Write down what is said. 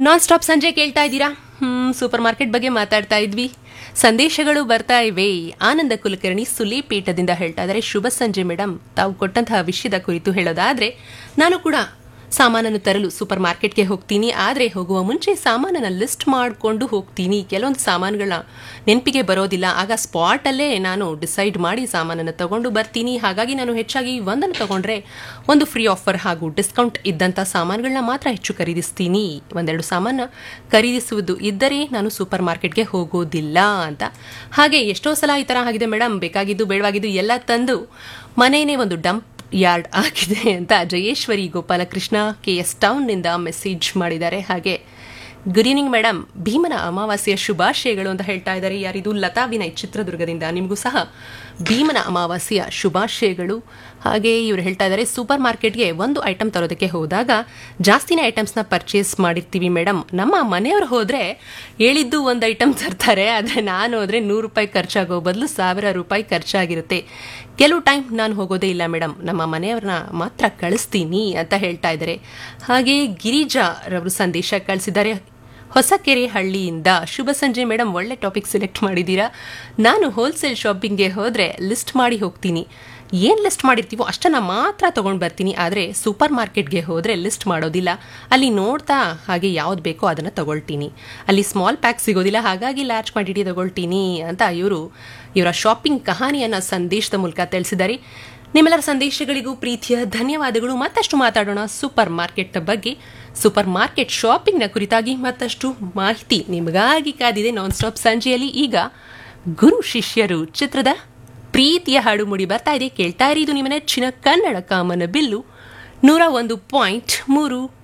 non stop ಸಂಜೆ ಕೇಳ್ತಾ ಇದ್ದೀರಾ ಹ್ಮ್ ಸೂಪರ್ ಮಾರ್ಕೆಟ್ ಬಗ್ಗೆ ಮಾತಾಡ್ತಾ ಇದ್ವಿ ಸಂದೇಶಗಳು ಬರ್ತಾ ಇವೆ ಆನಂದ ಕುಲಕರ್ಣಿ ಸುಲೇಪೀಠದಿಂದ ಹೇಳ್ತಾ ಇದ್ದಾರೆ ಶುಭ ಸಂಜೆ ಮೇಡಮ್ ತಾವು ಕೊಟ್ಟಂತಹ ವಿಷಯದ ಕುರಿತು ಹೇಳೋದಾದ್ರೆ ನಾನು ಕೂಡ ಸಾಮಾನನ್ನು ತರಲು ಸೂಪರ್ ಮಾರ್ಕೆಟ್ಗೆ ಹೋಗ್ತೀನಿ ಆದರೆ ಹೋಗುವ ಮುಂಚೆ ಸಾಮಾನನ್ನ ಲಿಸ್ಟ್ ಮಾಡಿಕೊಂಡು ಹೋಗ್ತೀನಿ ಕೆಲವೊಂದು ಸಾಮಾನುಗಳ ನೆನಪಿಗೆ ಬರೋದಿಲ್ಲ ಆಗ ಸ್ಪಾಟಲ್ಲೇ ನಾನು ಡಿಸೈಡ್ ಮಾಡಿ ಸಾಮಾನನ್ನು ತಗೊಂಡು ಬರ್ತೀನಿ ಹಾಗಾಗಿ ನಾನು ಹೆಚ್ಚಾಗಿ ಒಂದನ್ನು ತಗೊಂಡ್ರೆ ಒಂದು ಫ್ರೀ ಆಫರ್ ಹಾಗೂ ಡಿಸ್ಕೌಂಟ್ ಇದ್ದಂಥ ಸಾಮಾನುಗಳನ್ನ ಮಾತ್ರ ಹೆಚ್ಚು ಖರೀದಿಸ್ತೀನಿ ಒಂದೆರಡು ಸಾಮಾನು ಖರೀದಿಸುವುದು ಇದ್ದರೆ ನಾನು ಸೂಪರ್ ಮಾರ್ಕೆಟ್ಗೆ ಹೋಗೋದಿಲ್ಲ ಅಂತ ಹಾಗೆ ಎಷ್ಟೋ ಸಲ ಈ ಥರ ಆಗಿದೆ ಮೇಡಮ್ ಬೇಕಾಗಿದ್ದು ಬೇಡವಾಗಿದ್ದು ಎಲ್ಲ ತಂದು ಮನೇನೇ ಒಂದು ಡಂಪ್ ಯಾರ್ಡ್ ಆಗಿದೆ ಅಂತ ಜಯೇಶ್ವರಿ ಗೋಪಾಲಕೃಷ್ಣ ಕೆ ಎಸ್ ಟೌನ್ನಿಂದ ಮೆಸೇಜ್ ಮಾಡಿದ್ದಾರೆ ಹಾಗೆ ಗುಡ್ ಈವ್ನಿಂಗ್ ಮೇಡಮ್ ಭೀಮನ ಅಮಾವಾಸ್ಯೆಯ ಶುಭಾಶಯಗಳು ಅಂತ ಹೇಳ್ತಾ ಇದ್ದಾರೆ ಯಾರಿದು ಲತಾ ವಿನಯ್ ಚಿತ್ರದುರ್ಗದಿಂದ ನಿಮಗೂ ಸಹ ಭೀಮನ ಅಮಾವಾಸ್ಯೆಯ ಶುಭಾಶಯಗಳು ಹಾಗೆ ಇವರು ಹೇಳ್ತಾ ಇದ್ದಾರೆ ಸೂಪರ್ ಮಾರ್ಕೆಟ್ಗೆ ಒಂದು ಐಟಮ್ ತರೋದಕ್ಕೆ ಹೋದಾಗ ಜಾಸ್ತಿನೇ ಐಟಮ್ಸ್ನ ಪರ್ಚೇಸ್ ಮಾಡಿರ್ತೀವಿ ಮೇಡಮ್ ನಮ್ಮ ಮನೆಯವರು ಹೋದರೆ ಹೇಳಿದ್ದು ಒಂದು ಐಟಮ್ ತರ್ತಾರೆ ಆದರೆ ನಾನು ಹೋದರೆ ನೂರು ರೂಪಾಯಿ ಖರ್ಚಾಗೋ ಬದಲು ಸಾವಿರ ರೂಪಾಯಿ ಖರ್ಚಾಗಿರುತ್ತೆ ಕೆಲವು ಟೈಮ್ ನಾನು ಹೋಗೋದೇ ಇಲ್ಲ ಮೇಡಮ್ ನಮ್ಮ ಮನೆಯವ್ರನ್ನ ಮಾತ್ರ ಕಳಿಸ್ತೀನಿ ಅಂತ ಹೇಳ್ತಾ ಇದ್ದಾರೆ ಹಾಗೆ ಗಿರಿಜಾ ರವರು ಸಂದೇಶ ಕಳಿಸಿದ್ದಾರೆ ಹೊಸಕೆರೆ ಹಳ್ಳಿಯಿಂದ ಶುಭ ಸಂಜೆ ಮೇಡಮ್ ಒಳ್ಳೆ ಟಾಪಿಕ್ ಸೆಲೆಕ್ಟ್ ಮಾಡಿದ್ದೀರಾ ನಾನು ಹೋಲ್ಸೇಲ್ ಶಾಪಿಂಗ್ಗೆ ಹೋದರೆ ಲಿಸ್ಟ್ ಮಾಡಿ ಹೋಗ್ತೀನಿ ಏನು ಲಿಸ್ಟ್ ಮಾಡಿರ್ತೀವೋ ಅಷ್ಟನ್ನು ಮಾತ್ರ ತೊಗೊಂಡು ಬರ್ತೀನಿ ಆದರೆ ಸೂಪರ್ ಮಾರ್ಕೆಟ್ಗೆ ಹೋದರೆ ಲಿಸ್ಟ್ ಮಾಡೋದಿಲ್ಲ ಅಲ್ಲಿ ನೋಡ್ತಾ ಹಾಗೆ ಯಾವ್ದು ಬೇಕೋ ಅದನ್ನು ತಗೊಳ್ತೀನಿ ಅಲ್ಲಿ ಸ್ಮಾಲ್ ಪ್ಯಾಕ್ ಸಿಗೋದಿಲ್ಲ ಹಾಗಾಗಿ ಲಾರ್ಜ್ ಕ್ವಾಂಟಿಟಿ ತಗೊಳ್ತೀನಿ ಅಂತ ಇವರು ಇವರ ಶಾಪಿಂಗ್ ಕಹಾನಿಯನ್ನು ಸಂದೇಶದ ಮೂಲಕ ತಿಳಿಸಿದ್ದಾರೆ ನಿಮ್ಮೆಲ್ಲರ ಸಂದೇಶಗಳಿಗೂ ಪ್ರೀತಿಯ ಧನ್ಯವಾದಗಳು ಮತ್ತಷ್ಟು ಮಾತಾಡೋಣ ಸೂಪರ್ ಮಾರ್ಕೆಟ್ ಬಗ್ಗೆ ಸೂಪರ್ ಮಾರ್ಕೆಟ್ ಶಾಪಿಂಗ್ನ ಕುರಿತಾಗಿ ಮತ್ತಷ್ಟು ಮಾಹಿತಿ ನಿಮಗಾಗಿ ಕಾದಿದೆ ನಾನ್ ಸ್ಟಾಪ್ ಸಂಜೆಯಲ್ಲಿ ಈಗ ಗುರು ಶಿಷ್ಯರು ಚಿತ್ರದ ಪ್ರೀತಿಯ ಹಾಡು ಮೂಡಿ ಬರ್ತಾ ಇದೆ ಕೇಳ್ತಾ ಇರಿ ಇದು ನಿಮ್ಮ ನೆಚ್ಚಿನ ಕನ್ನಡ ಕಾಮನ ಬಿಲ್ಲು ನೂರ ಒಂದು ಪಾಯಿಂಟ್ ಮೂರು